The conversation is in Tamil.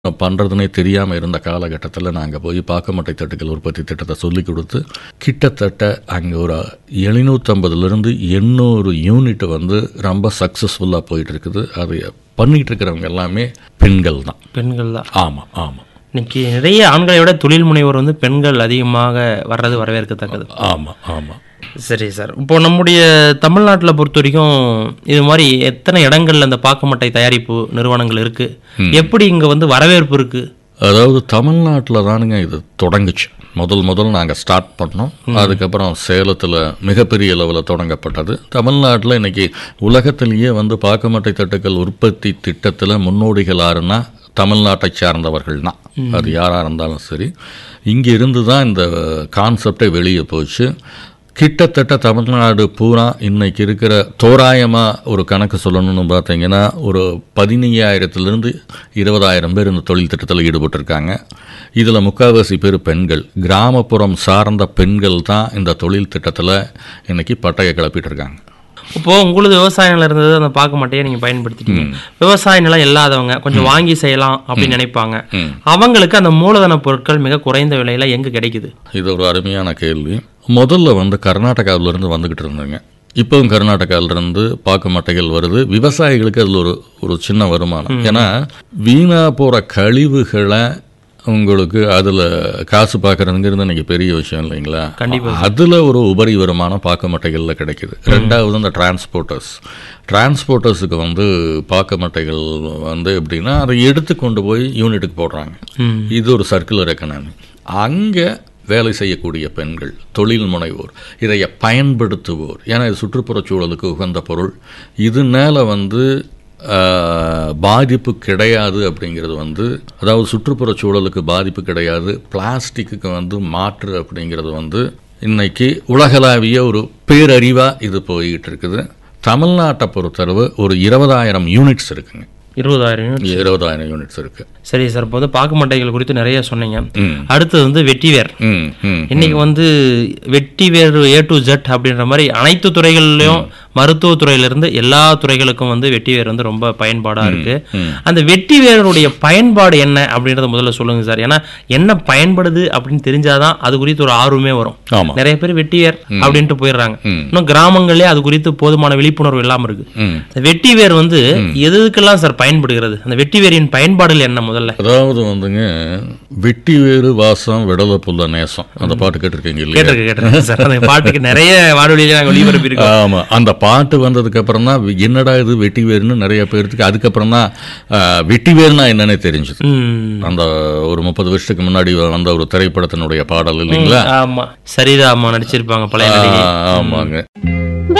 பண்ணுறதுனே தெரியாமல் இருந்த காலகட்டத்தில் நாங்கள் போய் பாக்கமட்டை தட்டுக்கள் உற்பத்தி திட்டத்தை சொல்லி கொடுத்து கிட்டத்தட்ட அங்கே ஒரு எழுநூற்றம்பதுலேருந்து எண்ணூறு யூனிட் வந்து ரொம்ப சக்ஸஸ்ஃபுல்லாக போயிட்டு இருக்குது அது பண்ணிகிட்டு இருக்கிறவங்க எல்லாமே பெண்கள் தான் பெண்கள் தான் ஆமாம் ஆமாம் இன்னைக்கு நிறைய ஆண்களை விட தொழில் முனைவோர் வந்து பெண்கள் அதிகமாக வர்றது வரவேற்கத்தக்கது ஆமாம் ஆமாம் சரி சார் இப்போ நம்முடைய தமிழ்நாட்டில் பொறுத்த வரைக்கும் இது மாதிரி எத்தனை இடங்கள்ல அந்த பாக்குமட்டை தயாரிப்பு நிறுவனங்கள் இருக்கு எப்படி இங்க வந்து வரவேற்பு இருக்கு அதாவது தமிழ்நாட்டில் தானுங்க இது தொடங்குச்சு முதல் முதல் நாங்கள் ஸ்டார்ட் பண்ணோம் அதுக்கப்புறம் சேலத்தில் மிகப்பெரிய அளவில் தொடங்கப்பட்டது தமிழ்நாட்டில் இன்னைக்கு உலகத்திலேயே வந்து பாக்குமட்டை தட்டுக்கள் உற்பத்தி திட்டத்தில் முன்னோடிகள் யாருன்னா தமிழ்நாட்டை சார்ந்தவர்கள் தான் அது யாராக இருந்தாலும் சரி இங்கே இருந்து தான் இந்த கான்செப்டே வெளியே போச்சு கிட்டத்தட்ட தமிழ்நாடு பூரா இன்னைக்கு இருக்கிற தோராயமாக ஒரு கணக்கு சொல்லணும்னு பார்த்தீங்கன்னா ஒரு பதினையாயிரத்துலேருந்து இருபதாயிரம் பேர் இந்த தொழில் திட்டத்தில் ஈடுபட்டிருக்காங்க இதில் முக்கால்வாசி பேர் பெண்கள் கிராமப்புறம் சார்ந்த பெண்கள் தான் இந்த தொழில் திட்டத்தில் இன்னைக்கு பட்டையை கிளப்பிட்டு இருக்காங்க இப்போ உங்களது விவசாய நிலம் இருந்தது அந்த பாக்கு மட்டையை நீங்க பயன்படுத்திட்டீங்க விவசாய நிலம் இல்லாதவங்க கொஞ்சம் வாங்கி செய்யலாம் அப்படின்னு நினைப்பாங்க அவங்களுக்கு அந்த மூலதன பொருட்கள் மிக குறைந்த விலையில எங்க கிடைக்குது இது ஒரு அருமையான கேள்வி முதல்ல வந்து கர்நாடகாவிலிருந்து வந்துக்கிட்டு இருந்தாங்க இப்போவும் கர்நாடகாவிலிருந்து பாக்கு மட்டைகள் வருது விவசாயிகளுக்கு அதில் ஒரு ஒரு சின்ன வருமானம் ஏன்னா வீணா போகிற கழிவுகளை உங்களுக்கு அதில் காசு பார்க்குறதுங்கிறது இன்னைக்கு பெரிய விஷயம் இல்லைங்களா கண்டிப்பா. அதில் ஒரு உபரி வருமானம் பாக்கு மட்டைகளில் கிடைக்குது ரெண்டாவது இந்த டிரான்ஸ்போர்ட்டர்ஸ் டிரான்ஸ்போர்ட்டர்ஸுக்கு வந்து பாக்கு மட்டைகள் வந்து எப்படின்னா அதை எடுத்து கொண்டு போய் யூனிட்டுக்கு போடுறாங்க ம். இது இது ஒரு சர்க்குலர் எக்கனாமி அங்கே வேலை செய்யக்கூடிய பெண்கள் தொழில் முனைவோர் இதை பயன்படுத்துவோர் ஏன்னா இது சுற்றுப்புறச் சூழலுக்கு உகந்த பொருள் இதனால வந்து ஆஹ், பாதிப்பு கிடையாது அப்படிங்கிறது வந்து அதாவது சுற்றுப்புறச் சூழலுக்கு பாதிப்பு கிடையாது பிளாஸ்டிக்கு வந்து மாற்று அப்படிங்கிறது வந்து இன்னைக்கு உலகளாவிய ஒரு பேரறிவாக இது போய்கிட்டு இருக்குது தமிழ்நாட்டை பொறுத்தளவு ஒரு இருபதாயிரம் யூனிட்ஸ் இருக்குங்க இருபதாயிரம் unit. இருபதாயிரம் யூனிட்ஸ் இருக்கு சரி சார் இப்போ வந்து பாக்கு மட்டைகள் குறித்து நிறைய சொன்னீங்க ம் அடுத்தது வந்து வெட்டிவேர் ம் ம் இன்னைக்கு வந்து வெட்டிவேர் ஏ டு ஜெட் அப்படின்ற மாதிரி அனைத்து துறைகள்லயும் மருத்துவ துறையிலிருந்து எல்லா துறைகளுக்கும் வந்து வெட்டிவேர் வந்து ரொம்ப பயன்பாடா இருக்கு ம். அந்த வெட்டிவேருடைய பயன்பாடு என்ன அப்படின்றத முதல்ல சொல்லுங்க சார் ஏன்னா என்ன பயன்படுது அப்படின்னு தெரிஞ்சாதான் அது குறித்து ஒரு ஆர்வமே வரும் ஆமாம் நிறைய பேர் வெட்டிவேர் அப்படின்ட்டு போயிடுறாங்க ம். இன்னும் கிராமங்கள்லயே அது குறித்து போதுமான விழிப்புணர்வு இல்லாம இருக்கு ம் இந்த வெட்டிவேர் வந்து எதுக்கெல்லாம் சார் பயன்படுகிறது அந்த வெட்டிவேரின் பயன்பாடுகள் என்ன முதல்ல அதாவது வந்துங்க வெட்டி வேறு வாசம் விடல புல்ல நேசம் அந்த பாட்டு கேட்டிருக்கீங்க இல்லையா கேட்டிருக்கு கேட்டிருக்கு சார் அந்த பாட்டுக்கு நிறைய வானொலியில நாங்க ஒளிபரப்பி இருக்கோம் ஆமா அந்த பாட்டு வந்ததுக்கு அப்புறம் தான் என்னடா இது வெட்டி வேறுன்னு நிறைய பேருக்கு அதுக்கப்புறம் தான் ஆஹ், வெட்டி வேறுனா என்னன்னே தெரிஞ்சது ம். அந்த ஒரு முப்பது வருஷத்துக்கு முன்னாடி வந்த ஒரு திரைப்படத்தினுடைய பாடல் இல்லைங்களா ஆமா சரிதா அம்மா நடிச்சிருப்பாங்க பழைய நடிகை ஆ, ஆமாங்க